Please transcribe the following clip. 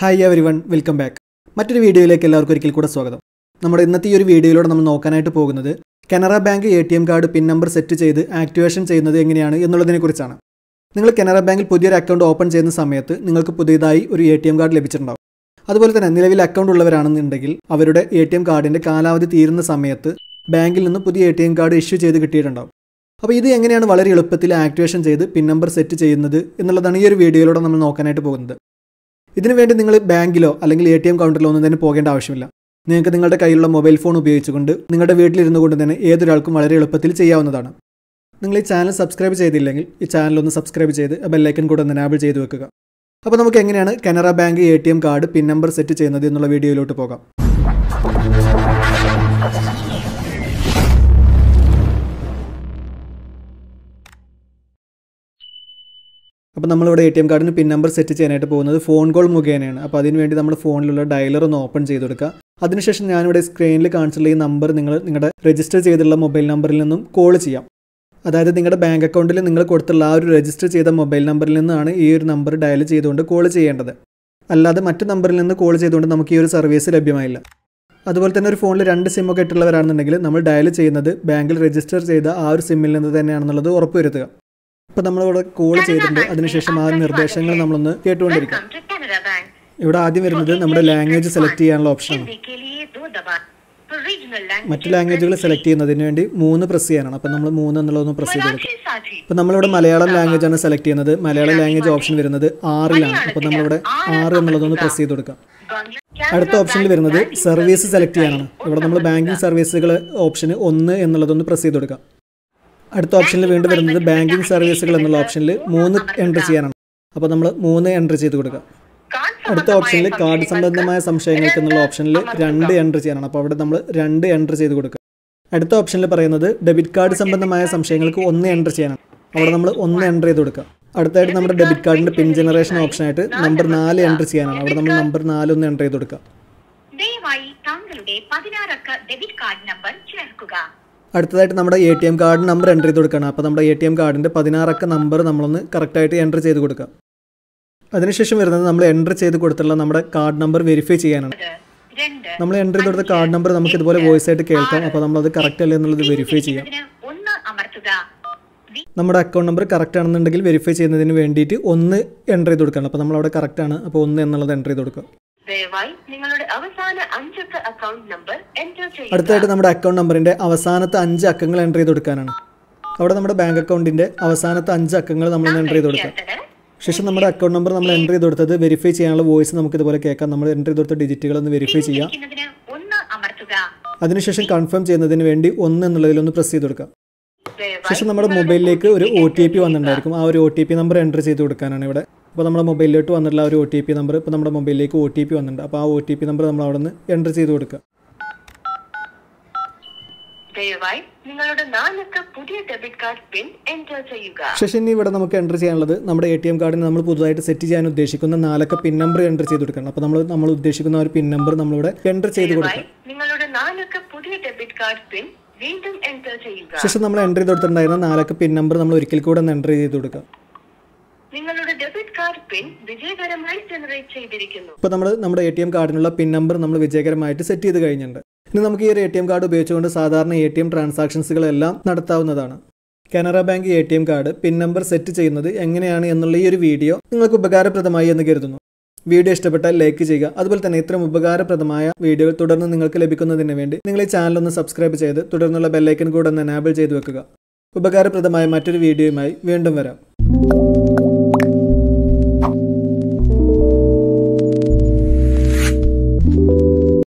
Hi everyone welcome back മറ്റൊരു വീഡിയോയിലേക്ക് എല്ലാവർക്കും ഒരിക്കൽ കൂടെ സ്വാഗതം നമ്മുടെ ഇന്നത്തെ ഈ ഒരു വീഡിയോയിലൂടെ നമ്മൾ നോക്കാനായിട്ട് പോകുന്നത് Canara bank A T M card pin number set ചെയ്ത് ആക്ടിവേഷൻ ചെയ്യുന്നത് എങ്ങനെയാണ് എന്നുള്ളതിനെക്കുറിച്ചാണ് നിങ്ങൾ കനറ ബാങ്കിൽ പുതിയൊരു അക്കൗണ്ട് ഓപ്പൺ ചെയ്യുന്ന സമയത്ത് നിങ്ങൾക്ക് പുതിയതായി ഒരു എ ടി എം കാർഡ് ലഭിച്ചിട്ടുണ്ടാവും അതുപോലെ തന്നെ നിലവിൽ അക്കൗണ്ട് ഉള്ളവരാണെന്നുണ്ടെങ്കിൽ അവരുടെ എ ടി എം കാർഡിൻ്റെ കാലാവധി തീരുന്ന സമയത്ത് ബാങ്കിൽ നിന്ന് പുതിയ A T M card issue ചെയ്ത് കിട്ടിയിട്ടുണ്ടാവും അപ്പോൾ ഇത് എങ്ങനെയാണ് വളരെ എളുപ്പത്തിൽ ആക്ടിവേഷൻ ചെയ്ത് പിൻ നമ്പർ സെറ്റ് ചെയ്യുന്നത് എന്നുള്ളതാണ് ഈ ഒരു വീഡിയോയിലൂടെ നമ്മൾ നോക്കാനായിട്ട് പോകുന്നത് ഇതിനു വേണ്ടി നിങ്ങൾ ബാങ്കിലോ അല്ലെങ്കിൽ എ ടി എം കൗണ്ടറിലോ ഒന്നും തന്നെ പോകേണ്ട ആവശ്യമില്ല നിങ്ങൾക്ക് നിങ്ങളുടെ കയ്യിലുള്ള മൊബൈൽ ഫോൺ ഉപയോഗിച്ചുകൊണ്ട് നിങ്ങളുടെ വീട്ടിലിരുന്നു കൊണ്ട് തന്നെ ഏതൊരാൾക്കും വളരെ എളുപ്പത്തിൽ ചെയ്യാവുന്നതാണ് നിങ്ങൾ ഈ ചാനൽ സബ്സ്ക്രൈബ് ചെയ്തില്ലെങ്കിൽ ഈ ചാനൽ ഒന്ന് സബ്സ്ക്രൈബ് ചെയ്ത് ബെല്ലൈക്കൻ കൂടെ ഒന്ന് എനാബിൾ ചെയ്ത് വെക്കുക അപ്പോൾ നമുക്ക് എങ്ങനെയാണ് Canara bank A T M card pin number set ചെയ്യുന്നത് എന്നുള്ള വീഡിയോയിലോട്ട് പോകാം അപ്പോൾ നമ്മളിവിടെ എ ടി എം കാർഡിന് പിൻ നമ്പർ സെറ്റ് ചെയ്യാനായിട്ട് പോകുന്നത് ഫോൺ കോൾ മുഖേനയാണ് അപ്പോൾ അതിനുവേണ്ടി നമ്മൾ ഫോണിലുള്ള ഡയലർ ഒന്ന് ഓപ്പൺ ചെയ്ത് കൊടുക്കുക അതിനുശേഷം ഞാനിവിടെ സ്ക്രീനിൽ കാണിച്ചിട്ടുള്ള ഈ നമ്പർ നിങ്ങൾ നിങ്ങളുടെ രജിസ്റ്റർ ചെയ്തിട്ടുള്ള മൊബൈൽ നമ്പറിൽ നിന്നും കോൾ ചെയ്യാം അതായത് നിങ്ങളുടെ ബാങ്ക് അക്കൗണ്ടിൽ നിങ്ങൾ കൊടുത്തുള്ള ആ ഒരു രജിസ്റ്റർ ചെയ്ത മൊബൈൽ നമ്പറിൽ നിന്നാണ് ഈ ഒരു നമ്പർ ഡയൽ ചെയ്തുകൊണ്ട് കോൾ ചെയ്യേണ്ടത് അല്ലാതെ മറ്റു നമ്പറിൽ നിന്ന് കോൾ ചെയ്തുകൊണ്ട് നമുക്ക് ഈ ഒരു സർവീസ് ലഭ്യമായില്ല അതുപോലെ തന്നെ ഒരു ഫോണിൽ രണ്ട് സിമ്മൊക്കെ ഇട്ടുള്ളവരാണെന്നുണ്ടെങ്കിൽ നമ്മൾ ഡയൽ ചെയ്യുന്നത് ബാങ്കിൽ രജിസ്റ്റർ ചെയ്ത ആ ഒരു സിമ്മിൽ നിന്ന് തന്നെയാണെന്നുള്ളത് ഉറപ്പുവരുത്തുക ഇപ്പോൾ നമ്മളിവിടെ കോൾ ചെയ്തിട്ടുണ്ട് അതിനുശേഷം ആ നിർദ്ദേശങ്ങൾ നമ്മളൊന്ന് കേട്ടുകൊണ്ടിരിക്കാം Welcome to Canara Bank. ഇവിടെ ആദ്യം വരുന്നത് നമ്മുടെ ലാംഗ്വേജ് സെലക്ട് ചെയ്യാനുള്ള ഓപ്ഷനാണ് हिंदी के लिए दो दबा For regional languages, മറ്റു ലാംഗ്വേജുകൾ സെലക്ട് ചെയ്യുന്നതിന് വേണ്ടി മൂന്ന് പ്രസ് ചെയ്യാനാണ് അപ്പോൾ നമ്മൾ മൂന്ന് എന്നുള്ളതൊന്ന് പ്രസ് ചെയ്ത് കൊടുക്കുക मराठी साथी അപ്പോൾ നമ്മളിവിടെ മലയാളം ലാംഗ്വേജ് ആണ് സെലക്ട് ചെയ്യുന്നത് മലയാളം ലാംഗ്വേജ് ഓപ്ഷൻ വരുന്നത് ആറിലാണ് അപ്പോൾ നമ്മളിവിടെ ആറ് എന്നുള്ളതൊന്ന് പ്രസ് ചെയ്ത് കൊടുക്കാം बांग्ला അടുത്ത ഓപ്ഷനിൽ വരുന്നത് സർവീസ് സെലക്ട് ചെയ്യാനാണ് ഇവിടെ നമ്മൾ ബാങ്കിങ് സർവീസുകൾ ഓപ്ഷന് ഒന്ന് എന്നുള്ളതൊന്ന് പ്രസ് ചെയ്ത് കൊടുക്കാം അടുത്ത ഓപ്ഷനിൽ വീണ്ടും വരുന്നത് ബാങ്കിങ് സർവീസുകൾ എന്നുള്ള ഓപ്ഷനിൽ മൂന്ന് എൻ്റർ ചെയ്യാനാണ് അപ്പോൾ നമ്മൾ മൂന്ന് എൻ്റർ ചെയ്ത് കൊടുക്കാം कार्ड അടുത്ത ഓപ്ഷനിൽ കാർഡ് സംബന്ധമായ സംശയങ്ങൾക്ക് എന്നുള്ള ഓപ്ഷനിൽ രണ്ട് എൻ്റർ ചെയ്യാനാണ് അപ്പോൾ അവിടെ നമ്മൾ രണ്ട് എൻ്റർ ചെയ്ത് കൊടുക്കുക അടുത്ത ഓപ്ഷനിൽ പറയുന്നത് ഡെബിറ്റ് കാർഡ് സംബന്ധമായ സംശയങ്ങൾക്ക് ഒന്ന് എൻ്റർ ചെയ്യാനാണ് അവിടെ നമ്മൾ ഒന്ന് എൻ്റർ ചെയ്ത് കൊടുക്കുക അടുത്തായിട്ട് നമ്മുടെ ഡെബിറ്റ് കാർഡിൻ്റെ പിൻ ജനറേഷൻ ഓപ്ഷനായിട്ട് നമ്പർ നാല് എൻ്റർ ചെയ്യാനാണ് അവിടെ നമ്മൾ നമ്പർ നാല് ഒന്ന് എൻ്റർ ചെയ്ത് കൊടുക്കുക ദയവായി താങ്കളുടെ പതിനാറക്ക ഡെബിറ്റ് കാർഡ് നമ്പർ ചേർക്കുക അടുത്തതായിട്ട് നമ്മുടെ A T M card number enter ചെയ്ത് കൊടുക്കണം അപ്പോൾ നമ്മുടെ എ ടി എം കാർഡിൻ്റെ പതിനാറക്ക നമ്പർ നമ്മളൊന്ന് കറക്റ്റായിട്ട് എൻ്റർ ചെയ്ത് കൊടുക്കുക അതിനുശേഷം വരുന്നത് നമ്മൾ എൻ്റർ ചെയ്ത് കൊടുത്തുള്ള നമ്മുടെ കാർഡ് നമ്പർ വെരിഫൈ ചെയ്യാനാണ് രണ്ട് നമ്മൾ എൻ്റർ ചെയ്ത് കൊടുത്ത കാർഡ് നമ്പർ നമുക്ക് ഇതുപോലെ വോയിസ് ആയിട്ട് കേൾക്കാം അപ്പോൾ നമ്മളത് കറക്റ്റ് അല്ലേ എന്നുള്ളത് വെരിഫൈ ചെയ്യാം ഇതിന് ഒന്ന് അമർത്തുക വി- നമ്മുടെ അക്കൗണ്ട് നമ്പർ കറക്റ്റ് ആണെന്നുണ്ടെങ്കിൽ വെരിഫൈ ചെയ്യുന്നതിന് വേണ്ടിയിട്ട് ഒന്ന് എൻ്റർ ചെയ്ത് കൊടുക്കണം അപ്പോൾ നമ്മളവിടെ കറക്റ്റ് ആണ് അപ്പോൾ ഒന്ന് എന്നുള്ളത് എൻ്റർ ചെയ്ത് കൊടുക്കുക ദയവായി നിങ്ങളുടെ അവസാന അഞ്ചക്ക അക്കൗണ്ട് നമ്പർ എൻറ്റർ ചെയ്യുക അടുത്തായിട്ട് നമ്മുടെ അക്കൗണ്ട് നമ്പറിൻ്റെ അവസാനത്തെ അഞ്ച് അക്കങ്ങൾ എൻ്റർ ചെയ്ത് കൊടുക്കാനാണ് അവിടെ നമ്മുടെ ബാങ്ക് അക്കൗണ്ടിൻ്റെ അവസാനത്തെ അഞ്ച് അക്കങ്ങൾ നമ്മൾ എൻ്റർ ചെയ്ത് കൊടുക്കാം ചേർത്തത് ശേഷം നമ്മുടെ അക്കൗണ്ട് നമ്പർ നമ്മൾ എൻ്റർ ചെയ്ത് കൊടുത്തത് വെരിഫൈ ചെയ്യാനുള്ള വോയിസ് നമുക്ക് ഇതുപോലെ കേൾക്കാം നമ്മൾ എൻ്റർ ചെയ്ത് കൊടുത്ത ഡിജിറ്റുകൾ ഒന്ന് വെരിഫൈ ചെയ്യാം ഇരിക്കുന്നതിന് ഒന്ന് അമർത്തുക അതിനുശേഷം കൺഫേം ചെയ്യുന്നതിന് വേണ്ടി ഒന്ന് എന്നുള്ളതിലൊന്ന് പ്രസ് ചെയ്ത് കൊടുക്കാം ദയവായി ശേഷം നമ്മുടെ മൊബൈലിലേക്ക് ഒരു ഒ ടി പി വന്നിട്ടുണ്ടായിരിക്കും ആ ഒരു O T P number enter ചെയ്ത് കൊടുക്കാനാണ് ഇവിടെ അപ്പോൾ നമ്മുടെ മൊബൈലിലോട്ട് വന്നിട്ടുള്ള ആ ഒരു ഒ ടി പി നമ്പർ ഇപ്പോൾ നമ്മുടെ മൊബൈലിലേക്ക് ഒ ടി പി വന്നിട്ടുണ്ട് അപ്പോൾ ആ ഒ ടി പി നമ്പർ നമ്മൾ അവിടെ നിന്ന് എൻ്റർ ചെയ്ത് കൊടുക്കുക ദയവായി നിങ്ങളുടെ നാലക്ക പുതിയ ഡെബിറ്റ് കാർഡ് പിൻ എൻറ്റർ ചെയ്യുക ശേഷം ഇനി ഇവിടെ നമുക്ക് എൻ്റർ ചെയ്യാനുള്ളത് നമ്മുടെ എ ടി എം കാർഡിന് നമ്മൾ പുതുതായിട്ട് സെറ്റ് ചെയ്യാൻ ഉദ്ദേശിക്കുന്ന നാലക്ക പിൻ നമ്പർ എൻ്റർ ചെയ്ത് കൊടുക്കണം അപ്പോൾ നമ്മൾ നമ്മൾ ഉദ്ദേശിക്കുന്ന ആ ഒരു പിൻ നമ്പർ നമ്മളിവിടെ എൻ്റർ ചെയ്ത് കൊടുക്കുക ദയവായി നിങ്ങളുടെ നാലക്ക പുതിയ ഡെബിറ്റ് കാർഡ് പിൻ വീണ്ടും എൻറ്റർ ചെയ്യുക ശേഷം നമ്മൾ എൻ്റർ ചെയ്ത് കൊടുത്തിട്ടുണ്ടായിരുന്ന നാലക്ക പിൻ നമ്പർ നമ്മൾ ഒരിക്കൽ കൂടെ ഒന്ന് എൻ്റർ ചെയ്ത് കൊടുക്കുക നിങ്ങളുടെ ഡെബിറ്റ് കാർഡ് പിൻ വിജയകരമായി ജനറേറ്റ് ചെയ്തിരിക്കുന്നു ഇപ്പോൾ നമ്മൾ നമ്മുടെ എ ടി എം കാർഡിനുള്ള പിൻ നമ്പർ നമ്മൾ വിജയകരമായിട്ട് സെറ്റ് ചെയ്ത് കഴിഞ്ഞിട്ടുണ്ട് ഇനി നമുക്ക് ഈ ഒരു എ ടി എം കാർഡ് ഉപയോഗിച്ചുകൊണ്ട് സാധാരണ എ ടി എം ട്രാൻസാക്ഷൻസുകളെല്ലാം നടത്താവുന്നതാണ് Canara bank A T M card pin number set ചെയ്യുന്നത് എങ്ങനെയാണ് എന്നുള്ള ഈ ഒരു വീഡിയോ നിങ്ങൾക്ക് ഉപകാരപ്രദമായി എന്ന് കരുതുന്നു വീഡിയോ ഇഷ്ടപ്പെട്ടാൽ ലൈക്ക് ചെയ്യുക അതുപോലെ തന്നെ ഇത്തരം ഉപകാരപ്രദമായ വീഡിയോകൾ തുടർന്ന് നിങ്ങൾക്ക് ലഭിക്കുന്നതിന് വേണ്ടി നിങ്ങൾ ഈ ചാനൽ ഒന്ന് സബ്സ്ക്രൈബ് ചെയ്ത് തുടർന്നുള്ള ബെല്ലൈക്കൻ കൂടെ ഒന്ന് എനാബിൾ ചെയ്ത് വെക്കുക ഉപകാരപ്രദമായ മറ്റൊരു വീഡിയോയുമായി വീണ്ടും വരാം